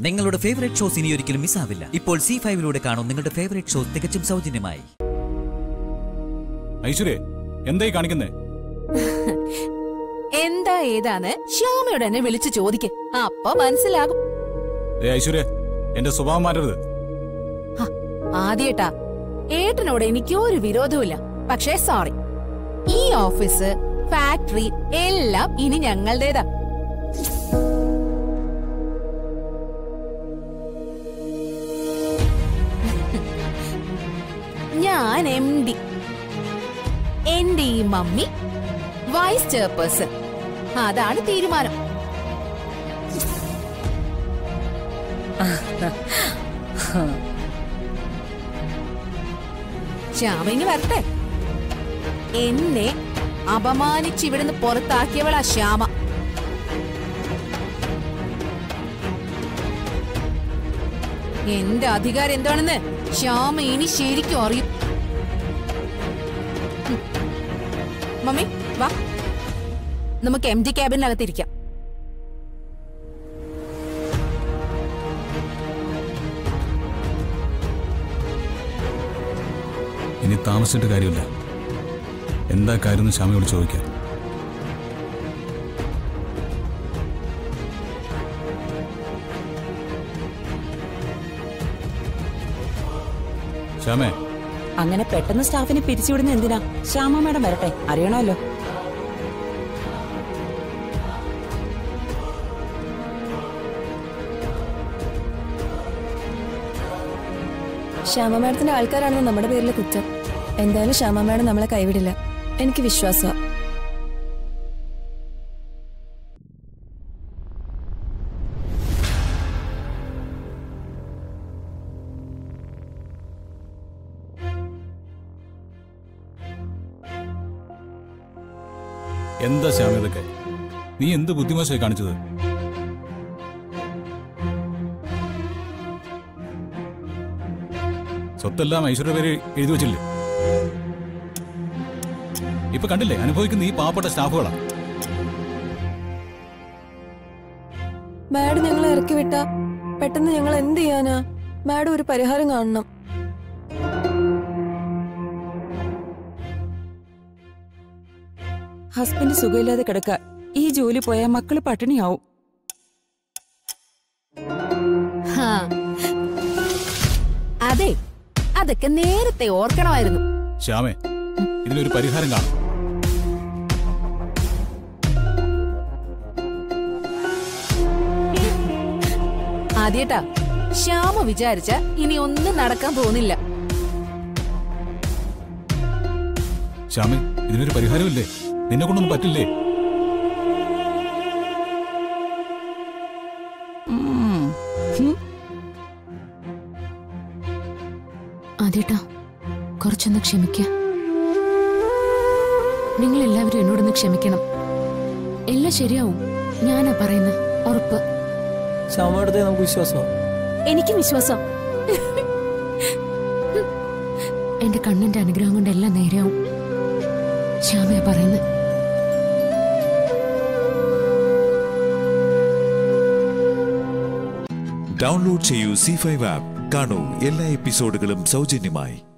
നിങ്ങളുടെ favourite shows ഇനി ഒരിക്കലും മിസ്സാവില്ല ഇപ്പോൾ സി ഫൈവിലൂടെ കാണും നിങ്ങളുടെ ഫേവറേറ്റ് ഷോസ് തികച്ചും സൗജന്യമായി ഐശ്വര്യ എന്തായി കാണിക്കുന്നേ എന്താ ഏതാന്ന് ശ്യാമയോട് എന്നെ വിളിച്ചു ചോദിക്ക് അപ്പൊ മനസ്സിലാകും ഏ ഐശ്വര്യ എന്റെ സ്വഭാവം മാറ്റരുത് ഹ, ആദ്യേട്ടാ ഏട്ടനോട് എനിക്ക് ഒരു വിരോധവുമില്ല പക്ഷേ സോറി ഈ ഓഫീസ് ഫാക്ടറി എല്ലാം ഇനി ഞങ്ങളുടേതാ ഞാൻ എം ഡി എന്റെ ഈ മമ്മി വൈസ് ചെയർപേഴ്സൺ അതാണ് തീരുമാനം ശ്യാമ ഇനി വരട്ടെ എന്നെ അപമാനിച്ച് ഇവിടുന്ന് പുറത്താക്കിയവളാ ശ്യാമ എന്റെ അധികാരം എന്താണെന്ന് ശ്യാമ ഇനി ശരിക്കും അറിയും ഉം. മമ്മി വാ നമുക്ക് എം ഡി ക്യാബിനകത്തിരിക്കാം ഇനി താമസിച്ചിട്ട് കാര്യമില്ല എന്താ കാര്യം എന്ന് ശ്യാമയോട് ചോദിക്കാം ശ്യാമേ അങ്ങനെ പെട്ടെന്ന് സ്റ്റാഫിനെ പിരിച്ചുവിടുന്ന എന്തിനാ ശ്യാമ മാഡം വരട്ടെ അറിയണമല്ലോ ശ്യാമ മാഡത്തിന്റെ ആൾക്കാരാണെന്ന് നമ്മുടെ പേരിലെ കുറ്റം എന്തായാലും ശ്യാമ മാഡം നമ്മളെ കൈവിടില്ല എനിക്ക് വിശ്വാസമാണ് എന്താ ശ്യാമ ഇതൊക്കെ നീ എന്ത് ബുദ്ധിമോശമായി കാണിച്ചത് സ്വത്തെല്ലാം ഐശ്വര്യ പേര് എഴുതി വച്ചില്ലേ ഇപ്പൊ കണ്ടില്ലേ അനുഭവിക്കുന്ന ഈ പാവപ്പെട്ട സ്റ്റാഫുകളാ മാഡം ഞങ്ങളെ ഇറക്കി വിട്ട പെട്ടെന്ന് ഞങ്ങൾ എന്ത് ചെയ്യാനാ മാഡം ഒരു പരിഹാരം കാണണം ഹസ്ബൻഡ് സുഖമില്ലാതെ കിടക്ക ഈ ജോലി പോയാൽ മക്കള് പട്ടിണിയാവും ഹാ. അതെ അതൊക്കെ നേരത്തെ ഓർക്കണമായിരുന്നു ശ്യാമേ ഇതിനൊരു പരിഹാരം കാണും ആദ്യേട്ടാ ശ്യാമ വിചാരിച്ച ഇനി ഒന്നും നടക്കാൻ പോകുന്നില്ല ശ്യാമേ ഇതിനൊരു പരിഹാരമില്ലേ നിന്നെ കൊണ്ടൊന്നും പറ്റില്ലേ ആദ്യേട്ടാ കുറച്ചൊന്ന് ക്ഷമിക്ക നിങ്ങൾ എല്ലാവരും എന്നോടൊന്ന് ക്ഷമിക്കണം എല്ലാം ശരിയാവും ഞാനാ പറയുന്നത് ഉറപ്പ് ശ്യാമയുടെ നമുക്ക് വിശ്വാസമാണ് എനിക്കും വിശ്വാസം എന്റെ കണ്ണന്റെ അനുഗ്രഹം കൊണ്ട് എല്ലാം നേരെയാവും ശ്യാമയാ പറയുന്നത് ഡൗൺലോഡ് ചെയ്യൂ സി ഫൈവ് ആപ്പ് കാണൂ എല്ലാ എപ്പിസോഡുകളും സൗജന്യമായി